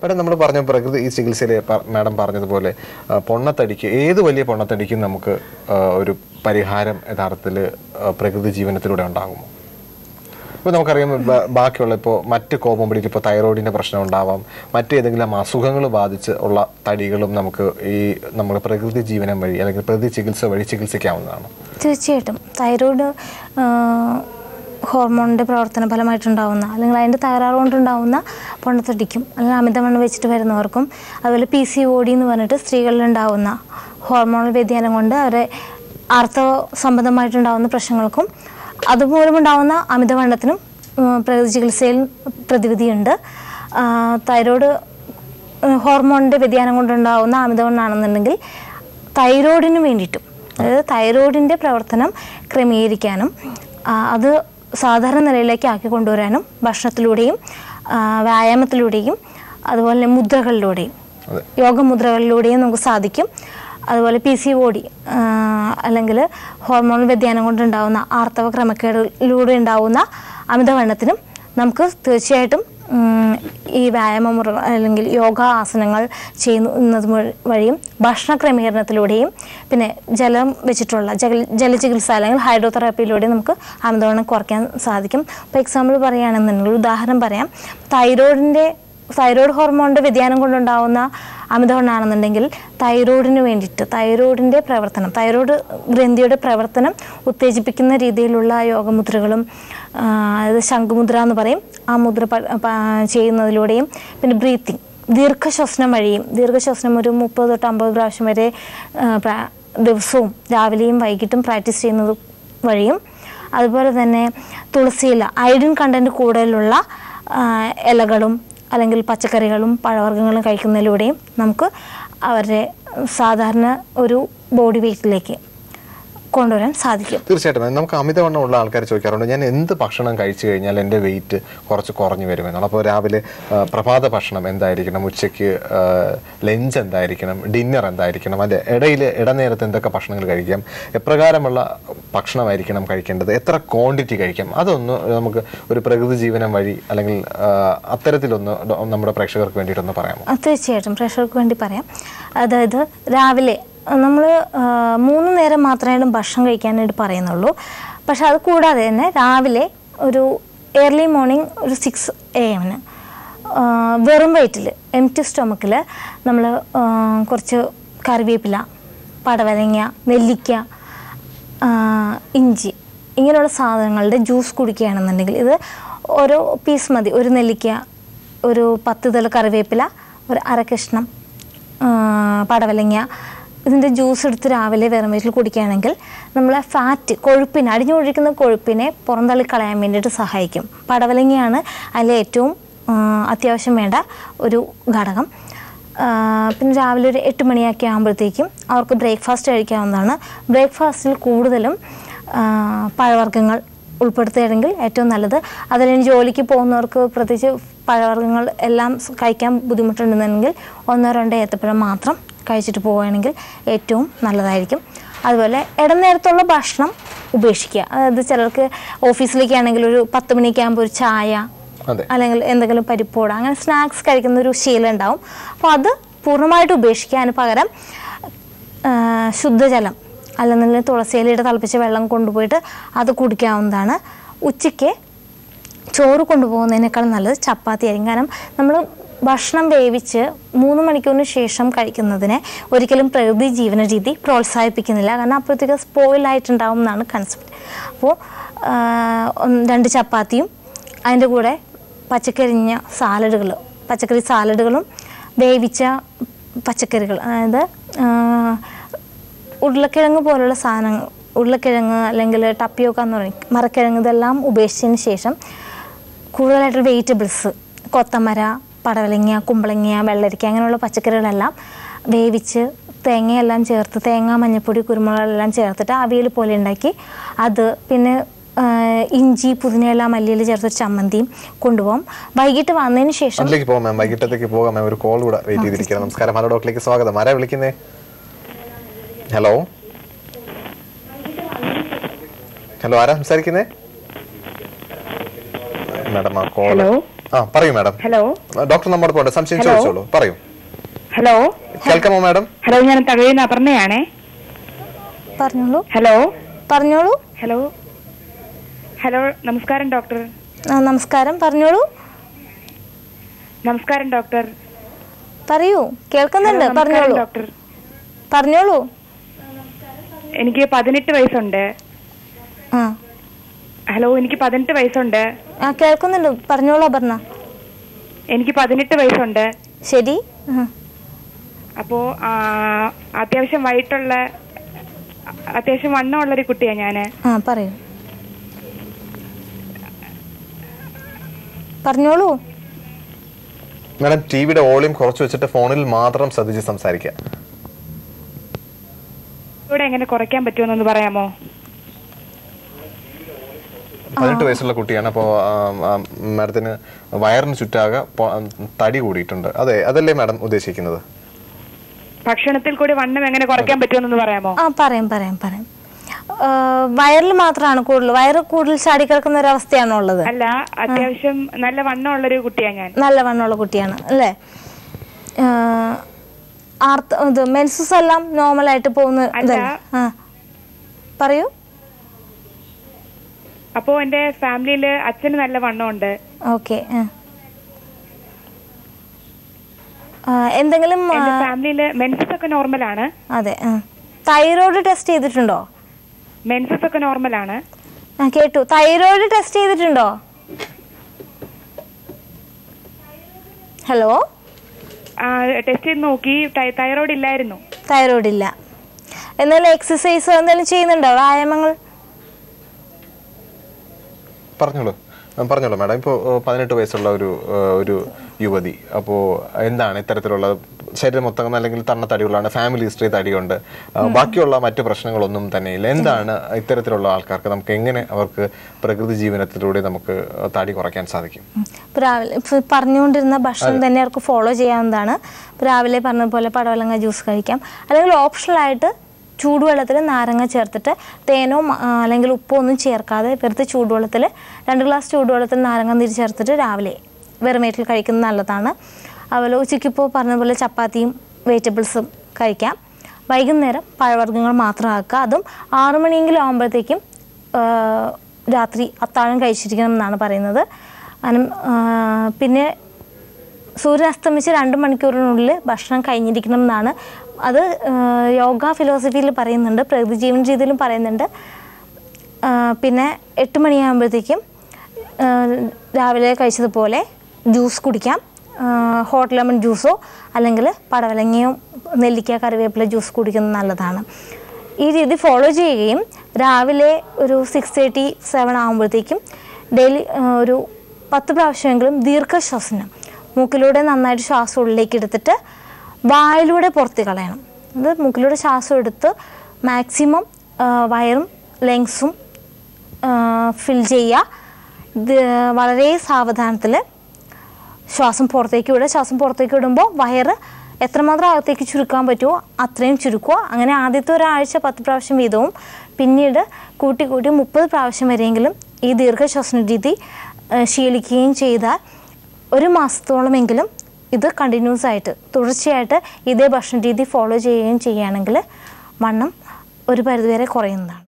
Madam നമ്മൾ പറഞ്ഞ പ്രകൃതി ഈ ചികിത്സയിൽ മാഡം പറഞ്ഞതുപോലെ ആ, പൊണ്ണത്തടിക്ക് ഏത് വലിയ പൊണ്ണത്തടിക്കും നമുക്ക് ആ, ഒരു പരിഹാരം യഥാർത്ഥത്തിൽ ആ, പ്രകൃതി ജീവനത്തിലൂടെ ഉണ്ടാകുമോ ഇപ്പോൾ നമുക്കറിയാം ബ- ബാക്കിയുള്ള ഇപ്പോൾ മറ്റ് കോപം പിടിക്കും ഇപ്പോൾ തൈറോയിഡിൻ്റെ പ്രശ്നം ഉണ്ടാവാം മറ്റേതെങ്കിലും അസുഖങ്ങൾ ബാധിച്ച് ഉള്ള തടികളും നമുക്ക് ഈ നമ്മുടെ പ്രകൃതി ജീവനം വഴി അല്ലെങ്കിൽ പ്രകൃതി ചികിത്സ വഴി ചികിത്സിക്കാവുന്നതാണ് തീർച്ചയായിട്ടും തൈറോയ്ഡ് ഹോർമോണിൻ്റെ പ്രവർത്തന ഫലമായിട്ടുണ്ടാവുന്ന അല്ലെങ്കിൽ അതിൻ്റെ തകരാറ് കൊണ്ടുണ്ടാവുന്ന പൊണ്ണത്തടിക്കും അല്ലെങ്കിൽ അമിതവണ്ണം വെച്ചിട്ട് വരുന്നവർക്കും അതുപോലെ പി സി ഒ ഡി എന്ന് പറഞ്ഞിട്ട് സ്ത്രീകളിലുണ്ടാവുന്ന ഹോർമോണൽ വ്യതിയാനം കൊണ്ട് അവരെ ആർത്തവ സംബന്ധമായിട്ടുണ്ടാവുന്ന പ്രശ്നങ്ങൾക്കും അതുമൂലമുണ്ടാവുന്ന അമിതവണ്ണത്തിനും ഉം, പ്രകൃതി ചികിത്സയിൽ പ്രതിവിധിയുണ്ട് ആ, തൈറോയ്ഡ് ഹോർമോണിൻ്റെ വ്യതിയാനം കൊണ്ടുണ്ടാവുന്ന അമിതവണ്ണാണെന്നുണ്ടെങ്കിൽ തൈറോയിഡിന് വേണ്ടിയിട്ടും അതായത് തൈറോയിഡിൻ്റെ പ്രവർത്തനം ക്രമീകരിക്കാനും ആ, അത് സാധാരണ നിലയിലേക്ക് ആക്കി കൊണ്ടുവരാനും ഭക്ഷണത്തിലൂടെയും ആ, വ്യായാമത്തിലൂടെയും അതുപോലെ തന്നെ മുദ്രകളിലൂടെയും അതെ. യോഗമുദ്രകളിലൂടെയും നമുക്ക് സാധിക്കും അതുപോലെ പി സി ഒ ഡി അല്ലെങ്കിൽ ഹോർമോൺ വ്യതിയാനം കൊണ്ടുണ്ടാകുന്ന ആർത്തവ ക്രമക്കേടിലൂടെ ഉണ്ടാകുന്ന അമിതവണ്ണത്തിനും നമുക്ക് തീർച്ചയായിട്ടും ഉം, ഈ വ്യായാമ മുറ അല്ലെങ്കിൽ യോഗ ആസനങ്ങൾ ചെയ്യുന്നത് വഴി- വഴിയും ഭക്ഷണ ക്രമീകരണത്തിലൂടെയും പിന്നെ ജലം വെച്ചിട്ടുള്ള ജല ജലചികിത്സ അല്ലെങ്കിൽ ഹൈഡ്രോതെറാപ്പിയിലൂടെ നമുക്ക് അമിതവണ്ണം കുറയ്ക്കാൻ സാധിക്കും ഇപ്പോൾ എക്സാമ്പിൾ പറയുകയാണെന്നുണ്ടെങ്കിൽ ഒരു ഉദാഹരണം പറയാം തൈറോയിഡിൻ്റെ തൈറോയ്ഡ് ഹോർമോണിൻ്റെ വ്യതിയാനം കൊണ്ടുണ്ടാവുന്ന അമിതവണ്ണാണെന്നുണ്ടെങ്കിൽ തൈറോയിഡിന് വേണ്ടിയിട്ട് തൈറോയിഡിൻ്റെ പ്രവർത്തനം തൈറോയ്ഡ് ഗ്രന്ഥിയുടെ പ്രവർത്തനം ഉത്തേജിപ്പിക്കുന്ന രീതിയിലുള്ള യോഗമുദ്രകളും ആ, അതായത് ശംഖുമുദ്ര എന്ന് പറയും ആ മുദ്ര പ- പ- ചെയ്യുന്നതിലൂടെയും പിന്നെ ബ്രീത്തിങ് ദീർഘശ്വസനം വഴിയും ദീർഘശ്വസനം ഒരു മുപ്പത് തൊട്ട് അമ്പത് പ്രാവശ്യം വരെ ആ, പ്രാ- ദിവസവും രാവിലെയും വൈകിട്ടും പ്രാക്ടീസ് ചെയ്യുന്നത് വഴിയും അതുപോലെ തന്നെ തുളസിയില അയഡിൻ കണ്ടൻറ്റ് കൂടുതലുള്ള ആ, ഇലകളും അല്ലെങ്കിൽ പച്ചക്കറികളും പഴവർഗ്ഗങ്ങളും കഴിക്കുന്നതിലൂടെയും നമുക്ക് അവരുടെ സാധാരണ ഒരു ബോഡി വെയ്റ്റിലേക്ക് കൊണ്ടുവരാൻ സാധിക്കും തീർച്ചയായിട്ടും നമുക്ക് അമിതവണ്ണം ഉള്ള ആൾക്കാർ ചോദിക്കാറുണ്ട് ഞാൻ എന്ത് ഭക്ഷണം കഴിച്ചു കഴിഞ്ഞാൽ എൻ്റെ വെയിറ്റ് കുറച്ച് കുറഞ്ഞു വരുമെന്നാണ് അപ്പോൾ രാവിലെ ആ, പ്രഭാത ഭക്ഷണം എന്തായിരിക്കണം ഉച്ചയ്ക്ക് ലഞ്ച് എന്തായിരിക്കണം ഡിന്നർ എന്തായിരിക്കണം അതിൻ്റെ ഇടയിൽ ഇടനേരത്ത് എന്തൊക്കെ ഭക്ഷണങ്ങൾ കഴിക്കാം എപ്രകാരമുള്ള ഭക്ഷണമായിരിക്കണം കഴിക്കേണ്ടത് എത്ര ക്വാണ്ടിറ്റി കഴിക്കാം അതൊന്ന് നമുക്ക് ഒരു പ്രകൃതി ജീവനം വഴി അല്ലെങ്കിൽ ആ, അത്തരത്തിലൊന്ന് ഡോ- നമ്മുടെ പ്രേക്ഷകർക്ക് വേണ്ടിയിട്ടൊന്ന് പറയാമോ ആ, തീർച്ചയായിട്ടും പ്രേക്ഷകർക്ക് വേണ്ടി പറയാം അതായത് രാവിലെ നമ്മൾ മൂന്ന് നേരം മാത്രമേ ഭക്ഷണം കഴിക്കാനായിട്ട് പറയുന്നുള്ളൂ പക്ഷെ അത് കൂടാതെ തന്നെ രാവിലെ ഒരു ഏർലി മോർണിംഗ് ഒരു സിക്സ് എ എമ്മിന് വെറും വയറ്റിൽ എം ടി സ്റ്റൊമക്കിൽ നമ്മൾ കുറച്ച് കറിവേപ്പില പടവലങ്ങ നെല്ലിക്ക ആ, ഇഞ്ചി ഇങ്ങനെയുള്ള സാധനങ്ങളുടെ ജ്യൂസ് കുടിക്കുകയാണെന്നുണ്ടെങ്കിൽ ഇത് ഓരോ പീസ് മതി ഒരു നെല്ലിക്ക ഒരു പത്ത് തല കറിവേപ്പില ഒരു അരക്കഷ്ണം ആ, പടവലങ്ങ ഇതിൻ്റെ ജ്യൂസ് എടുത്ത് രാവിലെ വെറും വയറ്റിൽ കുടിക്കുകയാണെങ്കിൽ നമ്മളെ ഫാറ്റ് കൊഴുപ്പിനെ അടിഞ്ഞൊഴിക്കുന്ന കൊഴുപ്പിനെ പുറന്തള്ളി കളയാൻ വേണ്ടിയിട്ട് സഹായിക്കും പടവലങ്ങയാണ് അതിലെ ഏറ്റവും ആ, അത്യാവശ്യം വേണ്ട ഒരു ഘടകം ആ, പിന്നെ രാവിലെ ഒരു എട്ട് മണിയൊക്കെ ആകുമ്പോഴത്തേക്കും അവർക്ക് ബ്രേക്ക്ഫാസ്റ്റ് കഴിക്കാവുന്നതാണ് ബ്രേക്ക്ഫാസ്റ്റിൽ കൂടുതലും ആ, പഴവർഗ്ഗങ്ങൾ ഉൾപ്പെടുത്തുകയാണെങ്കിൽ ഏറ്റവും നല്ലത് അതിന് ജോലിക്ക് പോകുന്നവർക്ക് പ്രത്യേകിച്ച് പഴവർഗ്ഗങ്ങൾ എല്ലാം സ് കഴിക്കാൻ ബുദ്ധിമുട്ടുണ്ടെന്നുണ്ടെങ്കിൽ ഒന്നോ രണ്ടോ ഏത്തപ്പഴം മാത്രം കഴിച്ചിട്ട് പോവുകയാണെങ്കിൽ ഏറ്റവും നല്ലതായിരിക്കും അതുപോലെ ഇടനേരത്തുള്ള ഭക്ഷണം ഉപേക്ഷിക്കുക അതായത് ചിലർക്ക് ഓഫീസിലേക്ക് ആണെങ്കിൽ ഒരു പത്ത് മണിയൊക്കെ ആകുമ്പോൾ ഒരു ചായ അതെ അല്ലെങ്കിൽ എന്തെങ്കിലും പരിപ്പോട അങ്ങനെ സ്നാക്സ് കഴിക്കുന്ന ഒരു ശീലം ഉണ്ടാവും അപ്പോൾ അത് പൂർണ്ണമായിട്ട് ഉപേക്ഷിക്കുക അതിന് പകരം ആ, ശുദ്ധജലം അല്ലെന്നുണ്ടെങ്കിൽ തുളസിയിലയുടെ തിളപ്പിച്ച വെള്ളം കൊണ്ടുപോയിട്ട് അത് കുടിക്കാവുന്നതാണ് ഉച്ചയ്ക്ക് ചോറ് കൊണ്ടുപോകുന്നതിനേക്കാൾ നല്ലത് ചപ്പാത്തി ആയിരിക്കും കാരണം നമ്മൾ ഭക്ഷണം വേവിച്ച് മൂന്ന് മണിക്കൂറിന് ശേഷം കഴിക്കുന്നതിനെ ഒരിക്കലും പ്രകൃതി ജീവന രീതി പ്രോത്സാഹിപ്പിക്കുന്നില്ല കാരണം അപ്പോഴത്തേക്ക് സ്പോയിലായിട്ടുണ്ടാവും എന്നാണ് കൺസെപ്റ്റ് അപ്പോൾ രണ്ട് ചപ്പാത്തിയും അതിൻ്റെ കൂടെ പച്ചക്കരിഞ്ഞ സാലഡുകൾ പച്ചക്കറി സാലഡുകളും വേവിച്ച പച്ചക്കറികൾ അതായത് ആ, ഉരുളക്കിഴങ്ങ് പോലുള്ള സാധനങ്ങൾ ഉരുളക്കിഴങ്ങ് അല്ലെങ്കിൽ ടപ്പിയൊക്കെ എന്ന് പറയും മരക്കിഴങ്ങ് ഇതെല്ലാം ഉപേക്ഷിച്ചതിന് ശേഷം കൂടുതലായിട്ട് വെജിറ്റബിൾസ് കൊത്തമര പടവലങ്ങ കുമ്പളങ്ങ വെള്ളരിക്ക അങ്ങനെയുള്ള പച്ചക്കറികളെല്ലാം വേവിച്ച് തേങ്ങയെല്ലാം ചേർത്ത് തേങ്ങ മഞ്ഞൾപ്പൊടി കുരുമുളകെല്ലാം ചേർത്തിട്ട് അവിയൽ പോലെ ഉണ്ടാക്കി അത് പിന്നെ ആ, ഇഞ്ചി പുതിനയെല്ലാം മല്ലിയിൽ ചേർത്തൊരു ചമ്മന്തിയും കൊണ്ടുപോകും വൈകിട്ട് വന്നതിന് ശേഷം അതിലേക്ക് പോകാം മാം വൈകിട്ടത്തേക്ക് പോകാം മാം ഒരു കോൾ കൂടെ വെയിറ്റ് ചെയ്തിരിക്കണം നമസ്കാരം ഹലോ ഡോക്ടറിലേക്ക് സ്വാഗതം ആരാ വിളിക്കുന്നേ ഹലോ ഹലോ ആരാ സംസാരിക്കുന്നേ മാഡം ആ കോൾ ഹലോ ആ പറയൂ മാഡം ഹലോ ഡോക്ടർ നമ്മുടെ പോട്ടെ സംശയം Hello? ചോദിച്ചോളൂ പറയൂ ഹലോ കേൾക്കാമോ മാഡം ഹലോ ഞാൻ തകഴിന്ന് അപർണയാണേ പറഞ്ഞോളൂ ഹലോ പറഞ്ഞോളൂ ഹലോ ഹലോ നമസ്കാരം ഡോക്ടർ ആ, നമസ്കാരം പറഞ്ഞോളൂ നമസ്കാരം ഡോക്ടർ പറയൂ കേൾക്കുന്നുണ്ട് ഹലോ, നമസ്കാരം, പറഞ്ഞോളൂ ഡോക്ടർ പറഞ്ഞോളൂ എനിക്ക് പതിനെട്ട് വയസ്സുണ്ട് ആ ഹലോ എനിക്ക് പതിനെട്ട് വയസ്സുണ്ട് ആ കേൾക്കുന്നുണ്ട് പറഞ്ഞോളൂ അപർണ എനിക്ക് പതിനെട്ട് വയസ്സുണ്ട് ശരി ആ. അപ്പോ ആ, അത്യാവശ്യം വൈകിട്ടുള്ള അത്യാവശ്യം വണ്ണമുള്ളൊരു കുട്ടിയാണ് ഞാന് ആ പറയൂ പറഞ്ഞോളൂ മാഡം ടി വിയുടെ വോളിയം കുറച്ച് വെച്ചിട്ട് ഫോണിൽ മാത്രം ശ്രദ്ധിച്ച് സംസാരിക്കുക ഇവിടെ എങ്ങനെ കുറയ്ക്കാൻ പറ്റുമെന്നൊന്ന് പറയാമോ പതിനെട്ട് വയസ്സുള്ള കുട്ടിയാണ് അപ്പോൾ മാഡത്തിന് വയറിന് ചുറ്റാകെ പൊ- തടി കൂടിയിട്ടുണ്ട് അതെ അതല്ലേ മാഡം ഉദ്ദേശിക്കുന്നത് ഭക്ഷണത്തിൽ കൂടി വണ്ണം എങ്ങനെ കുറയ്ക്കാൻ പറ്റുമെന്നൊന്ന് പറയാമോ ആ പറയാം പറയാം പറയാം ആ, വയറിൽ മാത്രമാണ് കൂടുതൽ വയറ് കൂടുതൽ ചാടി കിടക്കുന്ന ഒരു അവസ്ഥയാണോ ഉള്ളത് അല്ല അത്യാവശ്യം നല്ല വണ്ണമുള്ളൊരു കുട്ടിയാണ് ഞാൻ നല്ല വണ്ണമുള്ള കുട്ടിയാണ് അല്ലേ ആ, ആർത്ത ഇത് മെൻസസ് എല്ലാം നോർമലായിട്ട് പോകുന്ന അല്ല. ഇതല്ലേ? ആ പറയൂ അപ്പോ എന്റെ ഫാമിലിയില് അച്ഛന് നല്ല വണ്ണമുണ്ട് ഓക്കെ എന്തെങ്കിലും ആ, എന്റെ ഫാമിലിയില് മെൻസസ് ഒക്കെ നോർമലാണ് അതെ തൈറോയ്ഡ് ടെസ്റ്റ് ചെയ്തിട്ടുണ്ടോ മെൻസസ് ഒക്കെ നോർമലാണ് ആ കേട്ടു തൈറോയ്ഡ് ടെസ്റ്റ് ചെയ്തിട്ടുണ്ടോ ഹലോ ടെസ്റ്റ് ചെയ്ത് നോക്കി തൈ- തൈറോയ്ഡ് ഇല്ലായിരുന്നു തൈറോയ്ഡ് ഇല്ല എന്നാലും എക്സസൈസ് എന്തെങ്കിലും ചെയ്യുന്നുണ്ടോ വ്യായാമങ്ങൾ പറഞ്ഞോളൂ ആ, പറഞ്ഞോളൂ മാഡം ഇപ്പോൾ പതിനെട്ട് വയസ്സുള്ള ഒരു ആ, ഒരു യുവതി അപ്പോൾ എന്താണ് ഇത്തരത്തിലുള്ള ശരീരം മൊത്തം അല്ലെങ്കിൽ തണ്ണ തടികളാണ് ഫാമിലി ഹിസ്റ്ററി തടിയുണ്ട് ആ, ബാക്കിയുള്ള മറ്റു പ്രശ്നങ്ങളൊന്നും തന്നെയില്ല എന്താണ് ഇത്തരത്തിലുള്ള ആൾക്കാർക്ക് നമുക്ക് എങ്ങനെ അവർക്ക് പ്രകൃതി ജീവനത്തിലൂടെ നമുക്ക് തടി കുറയ്ക്കാൻ സാധിക്കും ഇപ്പൊ രാവിലെ ഇപ്പൊ പറഞ്ഞുകൊണ്ടിരുന്ന ഭക്ഷണം തന്നെ അവർക്ക് ഫോളോ ചെയ്യാവുന്നതാണ് ഇപ്പൊ രാവിലെ പറഞ്ഞ പോലെ പടവലങ്ങ ജ്യൂസ് കഴിക്കാം അല്ലെങ്കിൽ ഓപ്ഷണലായിട്ട് ചൂടുവെള്ളത്തിൽ നാരങ്ങ ചേർത്തിട്ട് തേനോ മ- ആ, അല്ലെങ്കിൽ ഉപ്പോ ഒന്നും ചേർക്കാതെ വെറുതെ ചൂടുവെള്ളത്തിൽ രണ്ട് ഗ്ലാസ് ചൂടുവെള്ളത്തിൽ നാരങ്ങ നീര് ചേർത്തിട്ട് രാവിലെ വെറും വയറ്റിൽ കഴിക്കുന്നത് നല്ലതാണ് അതുപോലെ ഉച്ചയ്ക്കിപ്പോൾ പറഞ്ഞ പോലെ ചപ്പാത്തിയും വെജിറ്റബിൾസും കഴിക്കാം വൈകുന്നേരം പഴവർഗ്ഗങ്ങൾ മാത്രം ആക്കുക അതും ആറു മണിയെങ്കിലും ആകുമ്പോഴത്തേക്കും ആ, രാത്രി അത്താഴം കഴിച്ചിരിക്കണം എന്നാണ് പറയുന്നത് അനം- ആ, പിന്നെ സൂര്യൻ അസ്തമിച്ച് രണ്ട് മണിക്കൂറിനുള്ളിൽ ഭക്ഷണം കഴിഞ്ഞിരിക്കണം എന്നാണ് അത് ആ, യോഗ ഫിലോസഫിയിൽ പറയുന്നുണ്ട് പ്രകൃതി ജീവൻ രീതിയിലും പറയുന്നുണ്ട് ആ, പിന്നെ എട്ട് മണിയാകുമ്പോഴത്തേക്കും ആ, രാവിലെ കഴിച്ചതുപോലെ ജ്യൂസ് കുടിക്കാം ഹോട്ട് ലെമൺ ജ്യൂസോ അല്ലെങ്കിൽ പടവലങ്ങയോ നെല്ലിക്ക കറിവേപ്പില ജ്യൂസ് കുടിക്കുന്നത് നല്ലതാണ് ഈ രീതി ഫോളോ ചെയ്യുകയും രാവിലെ ഒരു സിക്സ് തേർട്ടി സെവൻ ആകുമ്പോഴത്തേക്കും ഡെയിലി ഒരു പത്ത് പ്രാവശ്യമെങ്കിലും ദീർഘശ്വസനം മൂക്കിലൂടെ നന്നായിട്ട് ശ്വാസം ഉള്ളിലേക്ക് എടുത്തിട്ട് വായിലൂടെ പുറത്ത് കളയണം അത് മൂക്കിലൂടെ ശ്വാസം എടുത്ത് മാക്സിമം വയറും ലെങ്സും ഫിൽ ചെയ്യുക ഇത് വളരെ സാവധാനത്തിൽ ശ്വാസം പുറത്തേക്ക് വിടുക ശ്വാസം പുറത്തേക്ക് വിടുമ്പോൾ വയറ് എത്രമാത്രം അകത്തേക്ക് ചുരുക്കാൻ പറ്റുമോ അത്രയും ചുരുക്കുക അങ്ങനെ ആദ്യത്തെ ഒരാഴ്ച പത്ത് പ്രാവശ്യം വീതവും പിന്നീട് കൂട്ടി കൂട്ടി മുപ്പത് പ്രാവശ്യം വരെയെങ്കിലും ഈ ദീർഘശ്വാസന രീതി ആ, ശീലിക്കുകയും ചെയ്താൽ ഒരു മാസത്തോളമെങ്കിലും ഇത് കണ്ടിന്യൂസ് ആയിട്ട് തുടർച്ചയായിട്ട് ഇതേ ഭക്ഷണ രീതി ഫോളോ ചെയ്യുകയും ചെയ്യുകയാണെങ്കിൽ വണ്ണം ഒരു പരിധിവരെ കുറയുന്നതാണ്